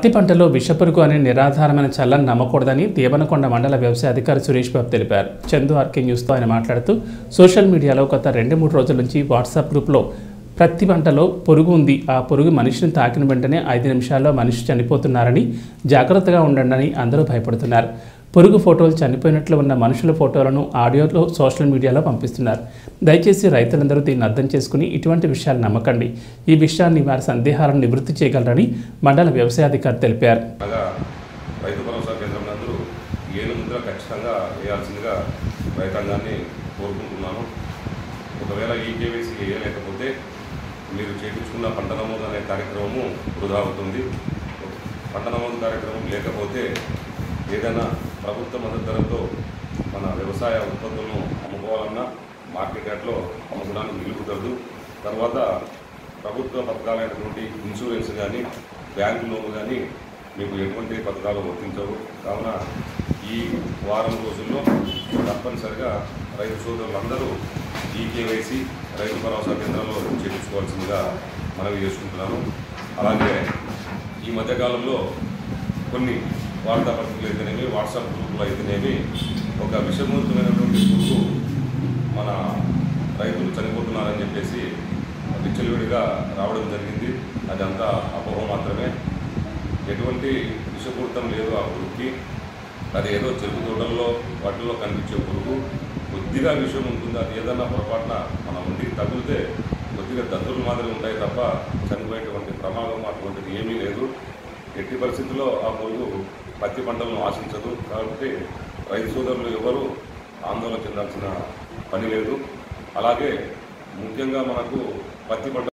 పత్తి పంటలో విషపురుగు అనే నిరాధారమైన చల్లని నమ్మకూడదని దేవనకొండ మండల వ్యవసాయ అధికారి సురేష్ బాబు తెలిపారు చందు ఆర్కే న్యూస్తో ఆయన మాట్లాడుతూ సోషల్ మీడియాలో గత రెండు మూడు రోజుల నుంచి వాట్సాప్ గ్రూప్లో ప్రతి పంటలో పురుగు ఉంది ఆ పురుగు మనిషిని తాకిన వెంటనే ఐదు నిమిషాల్లో మనిషి చనిపోతున్నారని జాగ్రత్తగా ఉండండి అని అందరూ భయపడుతున్నారు పురుగు ఫోటోలు చనిపోయినట్లు ఉన్న మనుషుల ఫోటోలను ఆడియోలో సోషల్ మీడియాలో పంపిస్తున్నారు దయచేసి రైతులందరూ దీన్ని అర్థం చేసుకుని ఇటువంటి విషయాలు నమ్మకండి ఈ విషయాన్ని వారి సందేహాలను నివృత్తి చేయగలరని మండల వ్యవసాయాధికారి తెలిపారు అనగా రైతు భరోసా కేంద్రం నందు ఏను ముద్ర ఖచ్చితంగా వేయాల్సిందిగా రైతాంగాన్ని కోరుకుంటున్నాను ఒకవేళ ఈ కేవైసీ వేయలేకపోతే మీరు చేయించుకున్న పంట నమోదు అనే కార్యక్రమము వృధా అవుతుంది పంట నమోదు కార్యక్రమం లేకపోతే ఏదైనా ప్రభుత్వ మద్దతు ధరతో మన వ్యవసాయ ఉత్పత్తులను అమ్ముకోవాలన్నా మార్కెట్ యార్డ్లో అమ్ముకోవడానికి నిలుపుతుంది తర్వాత ప్రభుత్వ పథకాలైనటువంటి ఇన్సూరెన్స్ కానీ బ్యాంకు లోన్ కానీ మీకు ఎటువంటి పథకాలు వర్తించవు కావున ఈ వారం రోజుల్లో తప్పనిసరిగా రైతు సోదరులందరూ ఈ కేవైసీ రైతు భరోసా కేంద్రంలో చేయించుకోవాల్సిందిగా మనవి చేసుకుంటున్నాను అలాగే ఈ మధ్యకాలంలో కొన్ని వార్తాపత్రికలు అయితేనేమి వాట్సాప్ గ్రూపులు అయితేనేమి ఒక విషమూర్తమైనటువంటి పురుగు మన రైతులు చనిపోతున్నారని చెప్పేసి విచ్చలవిడిగా రావడం జరిగింది అదంతా అపోహ మాత్రమే ఎటువంటి విషపూరితం లేదు ఆ పురుగుకి అది ఏదో చెరుకు తోటల్లో వాటిల్లో కనిపించే పురుగు కొద్దిగా విషయం ఉంటుంది అది ఏదన్నా పొరపాటున మన ఒంటికి తగిలితే కొద్దిగా దద్దులు మాదిరి ఉంటాయి తప్ప చనిపోయేటువంటి ప్రమాదం అటువంటిది ఏమీ లేదు ఎట్టి పరిస్థితుల్లో ఆ పురుగు పత్తి పంటలను ఆశించదు కాబట్టి రైతు సోదరులు ఎవరు ఆందోళన చెందాల్సిన పని లేదు అలాగే ముఖ్యంగా మనకు పత్తి పంట